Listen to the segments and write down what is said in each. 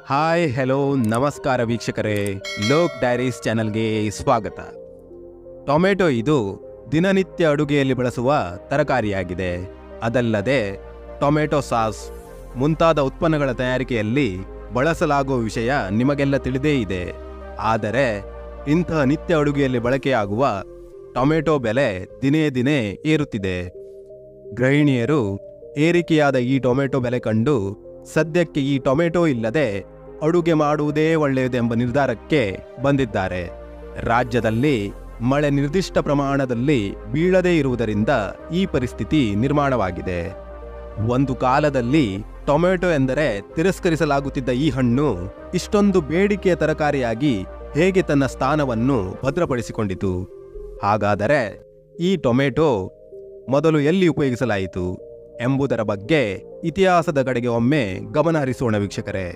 hi hello ನಮಸ್ಕಾರ ವೀಕ್ಷಕರೇ Lok diaries ಚಾನಲ್ಗೆ ಸ್ವಾಗತ ಟೊಮೆಟೊ ಇದು ದಿನನಿತ್ಯ ಅಡುಗೆಯಲ್ಲಿ ಬಳಸುವ ತರಕಾರಿಯಾಗಿದೆ ಅದಲ್ಲದೆ ಟೊಮೆಟೊ ಸಾಸ್ ಮುಂತಾದ ಉತ್ಪನ್ನಗಳ ತಯಾರಿಕೆಯಲ್ಲಿ ಬಳಸಲಾಗುವ ವಿಷಯ ನಿಮಗೆಲ್ಲ ತಿಳಿದೇ ಇದೆ ಆದರೆ ಇಂತಹ ನಿತ್ಯ ಅಡುಗೆಯಲ್ಲಿ ಬಳಕೆಯಾಗುವ ಟೊಮೆಟೊ ಬೆಲೆ ದಿನೇ ದಿನೇ ಏರುತ್ತಿದೆ ಗೃಹಿಣಿಯರು ಏರಿಕೆಯಾದ ಈ ಟೊಮೆಟೊ ಬೆಲೆ ಕಂಡು ಸದ್ಯಕ್ಕೆ ಈ ಟೊಮೆಟೊ ಇಲ್ಲದೆ ಅಡುಗೆ ಮಾಡುವುದೇ ಒಳ್ಳೆಯದೆಂಬ ನಿರ್ಧಾರಕ್ಕೆ ಬಂದಿದ್ದಾರೆ ರಾಜ್ಯದಲ್ಲಿ ಮಳೆ ನಿರ್ದಿಷ್ಟ ಪ್ರಮಾಣದಲ್ಲಿ ಬೀಳದೇ ಇರುವುದರಿಂದ ಈ ಪರಿಸ್ಥಿತಿ ನಿರ್ಮಾಣವಾಗಿದೆ ಒಂದು ಕಾಲದಲ್ಲಿ ಟೊಮೆಟೊ ಎಂದರೆ ತಿರಸ್ಕರಿಸಲಾಗುತ್ತಿದ್ದ ಈ ಹಣ್ಣು ಇಷ್ಟೊಂದು ಬೇಡಿಕೆಯ ತರಕಾರಿಯಾಗಿ ಹೇಗೆ ತನ್ನ ಸ್ಥಾನವನ್ನು ಭದ್ರಪಡಿಸಿಕೊಂಡಿತು ಹಾಗಾದರೆ ಈ ಟೊಮೆಟೊ ಮೊದಲು ಎಲ್ಲಿ ಉಪಯೋಗಿಸಲಾಯಿತು ಎಂಬುದರ ಬಗ್ಗೆ ಇತಿಹಾಸದ ಕಡೆಗೆ ಒಮ್ಮೆ ಗಮನ ಹರಿಸೋಣ ವೀಕ್ಷಕರೇ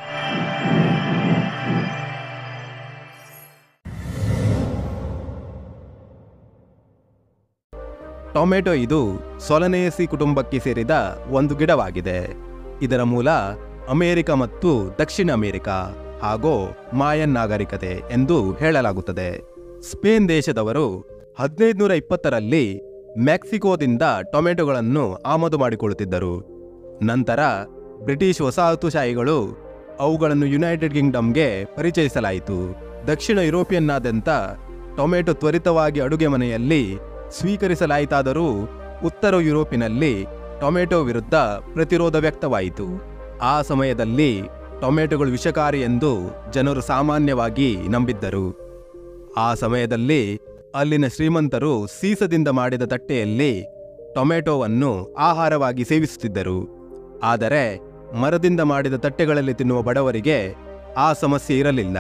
ಟೊಮೆಟೊ ಇದು ಸೊಲನೇಸಿ ಕುಟುಂಬಕ್ಕೆ ಸೇರಿದ ಒಂದು ಗಿಡವಾಗಿದೆ ಇದರ ಮೂಲ ಅಮೆರಿಕ ಮತ್ತು ದಕ್ಷಿಣ ಅಮೆರಿಕ ಹಾಗೂ ಮಾಯನ್ ನಾಗರಿಕತೆ ಎಂದು ಹೇಳಲಾಗುತ್ತದೆ ಸ್ಪೇನ್ ದೇಶದವರು ಹದಿನೈದುನೂರ ಇಪ್ಪತ್ತರಲ್ಲಿ ಮೆಕ್ಸಿಕೋದಿಂದ ಟೊಮೆಟೊಗಳನ್ನು ಆಮದು ಮಾಡಿಕೊಳ್ಳುತ್ತಿದ್ದರು ನಂತರ ಬ್ರಿಟಿಷ್ ವಸಾಹತುಶಾಹಿಗಳು ಅವುಗಳನ್ನು ಯುನೈಟೆಡ್ ಕಿಂಗ್ಡಮ್ಗೆ ಪರಿಚಯಿಸಲಾಯಿತು ದಕ್ಷಿಣ ಯುರೋಪಿಯನ್ನಾದ್ಯಂತ ಟೊಮೆಟೊ ತ್ವರಿತವಾಗಿ ಅಡುಗೆ ಮನೆಯಲ್ಲಿ ಸ್ವೀಕರಿಸಲಾಯಿತಾದರೂ ಉತ್ತರ ಯುರೋಪಿನಲ್ಲಿ ಟೊಮೆಟೊ ವಿರುದ್ಧ ಪ್ರತಿರೋಧ ವ್ಯಕ್ತವಾಯಿತು ಆ ಸಮಯದಲ್ಲಿ ಟೊಮೆಟೊಗಳು ವಿಷಕಾರಿ ಎಂದು ಜನರು ಸಾಮಾನ್ಯವಾಗಿ ನಂಬಿದ್ದರು ಆ ಸಮಯದಲ್ಲಿ ಅಲ್ಲಿನ ಶ್ರೀಮಂತರು ಸೀಸದಿಂದ ಮಾಡಿದ ತಟ್ಟೆಯಲ್ಲಿ ಟೊಮೆಟೊವನ್ನು ಆಹಾರವಾಗಿ ಸೇವಿಸುತ್ತಿದ್ದರು ಆದರೆ ಮರದಿಂದ ಮಾಡಿದ ತಟ್ಟೆಗಳಲ್ಲಿ ತಿನ್ನುವ ಬಡವರಿಗೆ ಆ ಸಮಸ್ಯೆ ಇರಲಿಲ್ಲ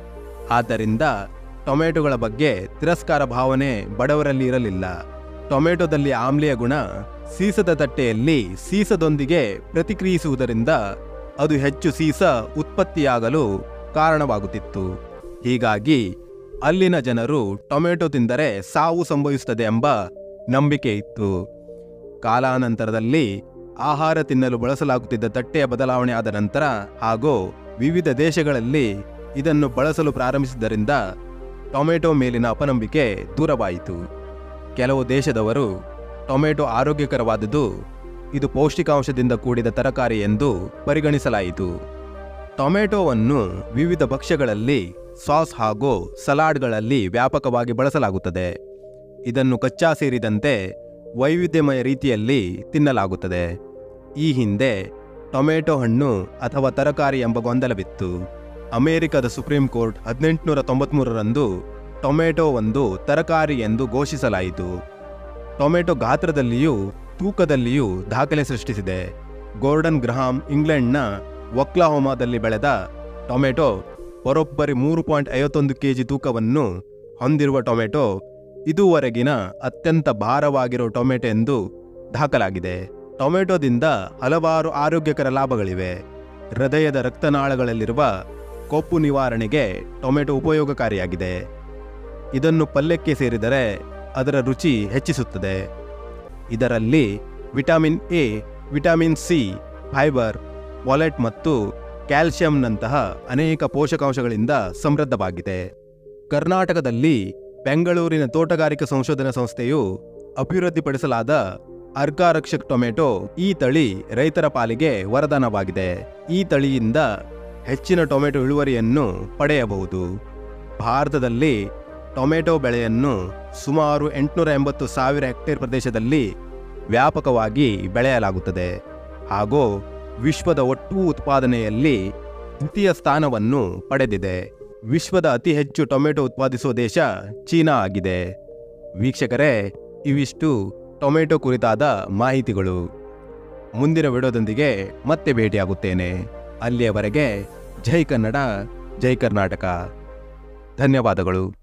ಆದ್ದರಿಂದ ಟೊಮೆಟೊಗಳ ಬಗ್ಗೆ ತಿರಸ್ಕಾರ ಭಾವನೆ ಬಡವರಲ್ಲಿ ಇರಲಿಲ್ಲ ಟೊಮೆಟೊದಲ್ಲಿ ಆಮ್ಲೀಯ ಗುಣ ಸೀಸದ ತಟ್ಟೆಯಲ್ಲಿ ಸೀಸದೊಂದಿಗೆ ಪ್ರತಿಕ್ರಿಯಿಸುವುದರಿಂದ ಅದು ಹೆಚ್ಚು ಸೀಸ ಉತ್ಪತ್ತಿಯಾಗಲು ಕಾರಣವಾಗುತ್ತಿತ್ತು ಹೀಗಾಗಿ ಅಲ್ಲಿನ ಜನರು ಟೊಮೆಟೊ ತಿಂದರೆ ಸಾವು ಸಂಭವಿಸುತ್ತದೆ ಎಂಬ ನಂಬಿಕೆ ಇತ್ತು ಕಾಲಾನಂತರದಲ್ಲಿ ಆಹಾರ ತಿನ್ನಲು ಬಳಸಲಾಗುತ್ತಿದ್ದ ತಟ್ಟೆಯ ಬದಲಾವಣೆ ಆದ ನಂತರ ಹಾಗೂ ವಿವಿಧ ದೇಶಗಳಲ್ಲಿ ಇದನ್ನು ಬಳಸಲು ಪ್ರಾರಂಭಿಸಿದ್ದರಿಂದ ಟೊಮೆಟೊ ಮೇಲಿನ ಅಪನಂಬಿಕೆ ದೂರವಾಯಿತು ಕೆಲವು ದೇಶದವರು ಟೊಮೆಟೊ ಆರೋಗ್ಯಕರವಾದುದು ಇದು ಪೌಷ್ಟಿಕಾಂಶದಿಂದ ಕೂಡಿದ ತರಕಾರಿ ಎಂದು ಪರಿಗಣಿಸಲಾಯಿತು ಟೊಮೆಟೊವನ್ನು ವಿವಿಧ ಭಕ್ಷ್ಯಗಳಲ್ಲಿ ಸಾಸ್ ಹಾಗೂ ಸಲಾಡ್ಗಳಲ್ಲಿ ವ್ಯಾಪಕವಾಗಿ ಬಳಸಲಾಗುತ್ತದೆ ಇದನ್ನು ಕಚ್ಚಾ ಸೇರಿದಂತೆ ವೈವಿಧ್ಯಮಯ ರೀತಿಯಲ್ಲಿ ತಿನ್ನಲಾಗುತ್ತದೆ ಈ ಹಿಂದೆ ಟೊಮೆಟೊ ಹಣ್ಣು ಅಥವಾ ತರಕಾರಿ ಎಂಬ ಗೊಂದಲವಿತ್ತು ಅಮೆರಿಕದ ಸುಪ್ರೀಂ ಕೋರ್ಟ್ ಹದಿನೆಂಟುನೂರ ತೊಂಬತ್ಮೂರರಂದು ಟೊಮೆಟೊ ಒಂದು ತರಕಾರಿ ಎಂದು ಘೋಷಿಸಲಾಯಿತು ಟೊಮೆಟೊ ಗಾತ್ರದಲ್ಲಿಯೂ ತೂಕದಲ್ಲಿಯೂ ದಾಖಲೆ ಸೃಷ್ಟಿಸಿದೆ ಗೋರ್ಡನ್ ಗ್ರಹಾಂ ಇಂಗ್ಲೆಂಡ್ನ ಒಕ್ಲಾಹೋಮಾದಲ್ಲಿ ಬೆಳೆದ ಟೊಮೆಟೊ ಬರೋಬ್ಬರಿ ಮೂರು ಪಾಯಿಂಟ್ ಐವತ್ತೊಂದು ಕೆಜಿ ತೂಕವನ್ನು ಹೊಂದಿರುವ ಟೊಮೆಟೊ ಇದುವರೆಗಿನ ಅತ್ಯಂತ ಭಾರವಾಗಿರೋ ಟೊಮೆಟೊ ಎಂದು ದಾಖಲಾಗಿದೆ ಟೊಮೆಟೊದಿಂದ ಹಲವಾರು ಆರೋಗ್ಯಕರ ಲಾಭಗಳಿವೆ ಹೃದಯದ ರಕ್ತನಾಳಗಳಲ್ಲಿರುವ ಕೊಬ್ಬು ನಿವಾರಣೆಗೆ ಟೊಮೆಟೊ ಉಪಯೋಗಕಾರಿಯಾಗಿದೆ ಇದನ್ನು ಪಲ್ಯಕ್ಕೆ ಸೇರಿದರೆ ಅದರ ರುಚಿ ಹೆಚ್ಚಿಸುತ್ತದೆ ಇದರಲ್ಲಿ vitamin A vitamin C fibre ವಾಲೆಟ್ ಮತ್ತು ಕ್ಯಾಲ್ಸಿಯಂನಂತಹ ಅನೇಕ ಪೋಷಕಾಂಶಗಳಿಂದ ಸಮೃದ್ಧವಾಗಿದೆ ಕರ್ನಾಟಕದಲ್ಲಿ ಬೆಂಗಳೂರಿನ ತೋಟಗಾರಿಕಾ ಸಂಶೋಧನಾ ಸಂಸ್ಥೆಯು ಅಭಿವೃದ್ಧಿಪಡಿಸಲಾದ ಅರ್ಕಾರಕ್ಷಕ್ ಟೊಮೆಟೊ ಈ ತಳಿ ರೈತರ ಪಾಲಿಗೆ ವರದಾನವಾಗಿದೆ ಈ ತಳಿಯಿಂದ ಹೆಚ್ಚಿನ ಟೊಮೆಟೊ ಇಳುವರಿಯನ್ನು ಪಡೆಯಬಹುದು ಭಾರತದಲ್ಲಿ ಟೊಮೆಟೊ ಬೆಳೆಯನ್ನು ಸುಮಾರು ಎಂಟುನೂರ ಎಂಬತ್ತು ಸಾವಿರ ಹೆಕ್ಟೇರ್ ಪ್ರದೇಶದಲ್ಲಿ ವ್ಯಾಪಕವಾಗಿ ಬೆಳೆಯಲಾಗುತ್ತದೆ ಹಾಗೂ ವಿಶ್ವದ ಒಟ್ಟು ಉತ್ಪಾದನೆಯಲ್ಲಿ ದ್ವಿತೀಯ ಸ್ಥಾನವನ್ನು ಪಡೆದಿದೆ ವಿಶ್ವದ ಅತಿ ಹೆಚ್ಚು ಟೊಮೆಟೊ ಉತ್ಪಾದಿಸುವ ದೇಶ ಚೀನಾ ಆಗಿದೆ ವೀಕ್ಷಕರೇ ಇವಿಷ್ಟು ಟೊಮೆಟೊ ಕುರಿತಾದ ಮಾಹಿತಿಗಳು ಮುಂದಿನ ವಿಡಿಯೋದೊಂದಿಗೆ ಮತ್ತೆ ಭೇಟಿಯಾಗುತ್ತೇನೆ ಅಲ್ಲಿಯವರೆಗೆ ಜೈ ಕನ್ನಡ ಜೈ ಕರ್ನಾಟಕ ಧನ್ಯವಾದಗಳು